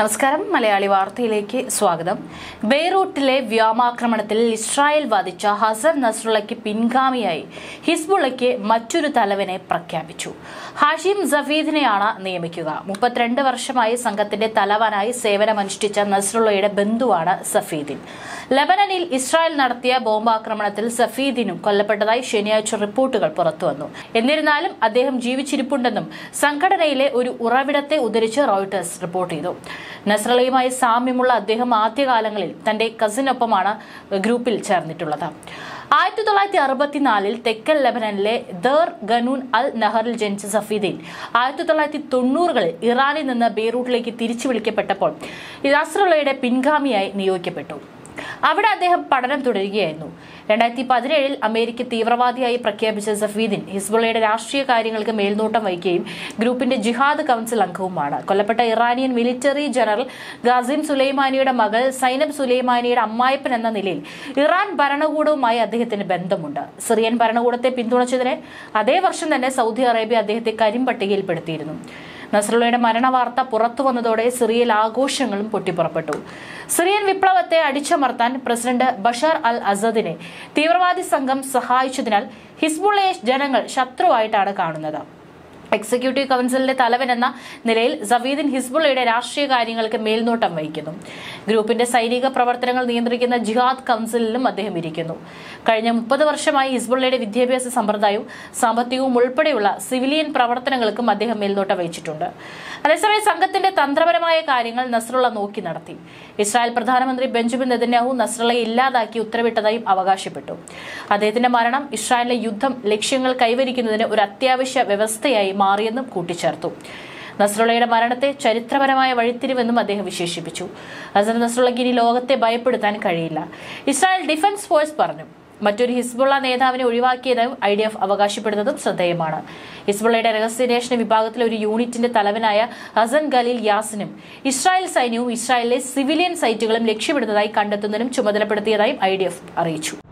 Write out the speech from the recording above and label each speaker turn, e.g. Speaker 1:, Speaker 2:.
Speaker 1: നമസ്കാരം മലയാളി വാർത്തയിലേക്ക് സ്വാഗതം ബെയ്റൂട്ടിലെ വ്യോമാക്രമണത്തിൽ ഇസ്രായേൽ വധിച്ച ഹസൻ നസ്രുള്ളയ്ക്ക് പിൻഗാമിയായി ഹിസ്ബുള്ളയ്ക്ക് മറ്റൊരു തലവനെ പ്രഖ്യാപിച്ചു ഹാഷിം സഫീദിനെയാണ് നിയമിക്കുക മുപ്പത്തിരണ്ട് വർഷമായി സംഘത്തിന്റെ തലവനായി സേവനമനുഷ്ഠിച്ച നസ്രുള്ളയുടെ ബന്ധുവാണ് സഫീദിൻ ലബനനിൽ ഇസ്രായേൽ നടത്തിയ ബോംബാക്രമണത്തിൽ സഫീദിനും കൊല്ലപ്പെട്ടതായി ശനിയാഴ്ച റിപ്പോർട്ടുകൾ പുറത്തുവന്നു എന്നിരുന്നാലും അദ്ദേഹം ജീവിച്ചിരിപ്പുണ്ടെന്നും സംഘടനയിലെ ഒരു ഉറവിടത്തെ ഉദ്ധരിച്ച് റോയിട്ടേഴ്സ് റിപ്പോർട്ട് ചെയ്തു നസ്രളയുമായി സാമ്യമുള്ള അദ്ദേഹം ആദ്യകാലങ്ങളിൽ തന്റെ കസിനൊപ്പമാണ് ഗ്രൂപ്പിൽ ചേർന്നിട്ടുള്ളത് ആയിരത്തി തൊള്ളായിരത്തി അറുപത്തിനാലിൽ തെക്കൻ ലെബനനിലെ ദർ ഗനൂൻ അൽ നഹറിൽ ജനിച്ച സഫീദീൻ ആയിരത്തി തൊള്ളായിരത്തി തൊണ്ണൂറുകളിൽ ഇറാനിൽ നിന്ന് ബെയ്റൂട്ടിലേക്ക് തിരിച്ചു വിളിക്കപ്പെട്ടപ്പോൾ നസ്രളയുടെ പിൻഗാമിയായി നിയോഗിക്കപ്പെട്ടു അവിടെ അദ്ദേഹം പഠനം തുടരുകയായിരുന്നു രണ്ടായിരത്തി പതിനേഴിൽ അമേരിക്ക തീവ്രവാദിയായി പ്രഖ്യാപിച്ച സഫീദിൻ ഹിസ്ബുള്ളയുടെ രാഷ്ട്രീയ കാര്യങ്ങൾക്ക് മേൽനോട്ടം വഹിക്കുകയും ഗ്രൂപ്പിന്റെ ജിഹാദ് കൌൺസിൽ അംഗവുമാണ് കൊല്ലപ്പെട്ട ഇറാനിയൻ മിലിറ്ററി ജനറൽ ഗാസിം സുലൈമാനിയുടെ മകൾ സൈനബ് സുലൈമാനിയുടെ അമ്മായപ്പൻ എന്ന നിലയിൽ ഇറാൻ ഭരണകൂടവുമായി അദ്ദേഹത്തിന് ബന്ധമുണ്ട് സിറിയൻ ഭരണകൂടത്തെ പിന്തുണച്ചതിന് അതേ വർഷം തന്നെ സൗദി അറേബ്യ അദ്ദേഹത്തെ കരിമ്പട്ടികയിൽപ്പെടുത്തിയിരുന്നു നസ്രുള്ളയുടെ മരണവാർത്ത പുറത്തു വന്നതോടെ സിറിയയിൽ ആഘോഷങ്ങളും പൊട്ടിപ്പുറപ്പെട്ടു സിറിയൻ വിപ്ലവത്തെ അടിച്ചമർത്താൻ പ്രസിഡന്റ് ബഷാർ അൽ അസദിനെ തീവ്രവാദി സംഘം സഹായിച്ചതിനാൽ ഹിസ്ബുള്ളയെ ജനങ്ങൾ ശത്രുവായിട്ടാണ് കാണുന്നത് എക്സിക്യൂട്ടീവ് കൗൺസിലിന്റെ തലവൻ എന്ന നിലയിൽ സഫീദിൻ ഹിസ്ബുള്ളയുടെ രാഷ്ട്രീയ കാര്യങ്ങൾക്ക് മേൽനോട്ടം വഹിക്കുന്നു ഗ്രൂപ്പിന്റെ സൈനിക പ്രവർത്തനങ്ങൾ നിയന്ത്രിക്കുന്ന ജിഹാദ് കൗൺസിലിലും അദ്ദേഹം ഇരിക്കുന്നു കഴിഞ്ഞ മുപ്പത് വർഷമായി ഹിസ്ബുള്ളയുടെ വിദ്യാഭ്യാസ സമ്പ്രദായവും സാമ്പത്തികവും ഉൾപ്പെടെയുള്ള സിവിലിയൻ പ്രവർത്തനങ്ങൾക്കും അദ്ദേഹം മേൽനോട്ടം വഹിച്ചിട്ടുണ്ട് അതേസമയം സംഘത്തിന്റെ തന്ത്രപരമായ കാര്യങ്ങൾ നസ്രുള്ള നോക്കി നടത്തി ഇസ്രായേൽ പ്രധാനമന്ത്രി ബെഞ്ചമിൻ നെതന്യാഹു നസ്രളയെ ഇല്ലാതാക്കി ഉത്തരവിട്ടതായും അവകാശപ്പെട്ടു അദ്ദേഹത്തിന്റെ മരണം ഇസ്രായേലിലെ യുദ്ധം ലക്ഷ്യങ്ങൾ കൈവരിക്കുന്നതിന് ഒരു അത്യാവശ്യ വ്യവസ്ഥയായി മാറിയെന്നും കൂട്ടിച്ചേർത്തു നസ്രുള്ളയുടെ മരണത്തെ ചരിത്രപരമായ വഴിത്തിരിവെന്നും അദ്ദേഹം വിശേഷിപ്പിച്ചു ഹസൻ നസ്രുള്ളയ്ക്ക് ഇനി ലോകത്തെ ഭയപ്പെടുത്താൻ കഴിയില്ല ഇസ്രായേൽ ഡിഫൻസ് ഫോഴ്സ് പറഞ്ഞു മറ്റൊരു ഹിസ്ബുള്ള നേതാവിനെ ഒഴിവാക്കിയതും ഐ ഡി എഫ് അവകാശപ്പെടുന്നതും ശ്രദ്ധേയമാണ് ഹിസ്ബുള്ളയുടെ രഹസ്യാന്വേഷണ വിഭാഗത്തിലെ ഒരു യൂണിറ്റിന്റെ തലവനായ ഹസൻ ഖലീൽ യാസിനും ഇസ്രായേൽ സൈന്യവും ഇസ്രായേലിലെ സിവിലിയൻ സൈറ്റുകളും ലക്ഷ്യമിടുന്നതായി കണ്ടെത്തുന്നതിനും ചുമതലപ്പെടുത്തിയതായും ഐ അറിയിച്ചു